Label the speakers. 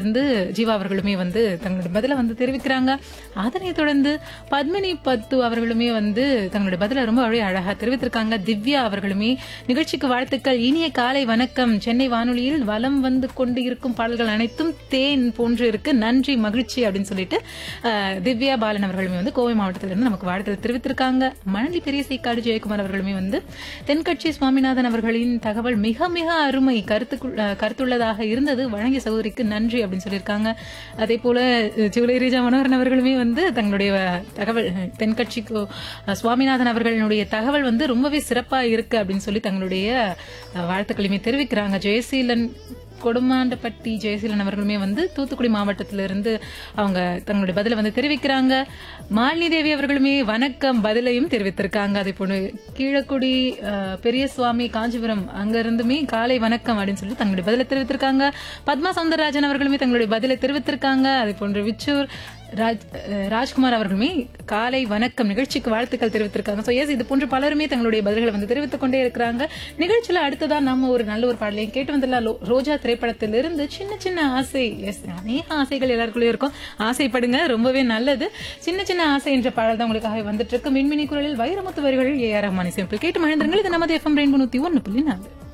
Speaker 1: இருந்து ஜீவா அவர்களுமே வந்து தங்களுடைய பதில வந்து தெரிவிக்கிறாங்க அதனைத் தொடர்ந்து பத்மினி பத்து அவர்களுமே வந்து தங்களுடைய பதில ரொம்ப அப்படியே அழகா தெரிவித்திருக்காங்க திவ்யா அவர்களுமே நிகழ்ச்சிக்கு வாழ்த்துக்கள் இனிய காலை வணக்கம் சென்னை வானொலியில் வலம் வந்து கொண்டு இருக்கும் பாடல்கள் அனைத்தும் தேன் போன்று இருக்கு நன்றி மகிழ்ச்சி அப்படின்னு சொல்லிட்டு அஹ், திவ்யா பாலன் அவர்களுமே வந்து கோவை மாவட்டத்திலிருந்து நமக்கு வாழ்த்துக்கள் தெரிவித்திருக்காங்க மணலி பெரிய சைக்காடு ஜெயக்குமார் அவர்களுமே வந்து தென்கட்சி சுவாமிநாதன் அவர்களின் தகவல் மிக மிக அருமை கருத்துக்குள் அஹ், கருத்துள்ளதாக இருந்தது வழங்கிய சகோதரிக்கு நன்றி அப்படின்னு சொல்லியிருக்காங்க அதே போல அஹ், ஜூலை ரீஜா மனோகரன் அவர்களுமே வந்து தங்களுடைய தகவல் அஹ், தென்கட்சிக்கு அஹ், சுவாமிநாதன் அவர்களுடைய தகவல் வந்து ரொம்பவே சிறப்பா இருக்கு அப்படின்னு சொல்லி தங்களுடைய அஹ், வாழ்த்துக்களையுமே தெரிவிக்கிறாங்க ஜெயசீலன் கொடுமாண்டப்பட்டி ஜெயசீலன் அவர்களுமே வந்து தூத்துக்குடி மாவட்டத்திலிருந்து அவங்க தங்களுடைய பதில வந்து தெரிவிக்கிறாங்க மாலினி தேவி அவர்களுமே வணக்கம் பதிலையும் தெரிவித்திருக்காங்க அதே போல கீழக்குடி அஹ், பெரியசுவாமி காஞ்சிபுரம் அங்க இருந்துமே காலை வணக்கம் அப்படின்னு சொல்லி தங்களுடைய பதில தெரிவித்திருக்காங்க பத்மா சவுந்தரராஜன் அவர்களுமே தங்களுடைய பதிலை தெரிவித்திருக்காங்க அதே போன்று விச்சூர் ராஜ் அஹ், ராஜ்குமார் அவர்களுமே காலை வணக்கம் நிகழ்ச்சிக்கு வாழ்த்துக்கள் தெரிவித்திருக்காங்க ஸோ எஸ் இது போன்று பலருமே தங்களுடைய பதில்களை வந்து தெரிவித்துக் கொண்டே இருக்கிறாங்க நிகழ்ச்சியில அடுத்ததா நம்ம ஒரு நல்ல ஒரு பாடலையும் கேட்டு வந்துடலாம் லோ- ரோஜா திரைப்படத்திலிருந்து சின்ன சின்ன ஆசை எஸ் அநேக ஆசைகள் எல்லாருக்குள்ளயும் இருக்கும் ஆசைப்படுங்க ரொம்பவே நல்லது சின்ன சின்ன ஆசை என்ற பாடல் தான் உங்களுக்காக வந்துட்டு இருக்கு மின்மினி குரலில் வைரமுத்து வரிகளில் ஏ ஆர் ரஹ்மான் இசையமைப்பில் கேட்டு மகிழ்ந்திருங்கள் இது நமது எஃப்எம் ரெயின்போ நூத்தி ஒன்னு புள்ளி நாலு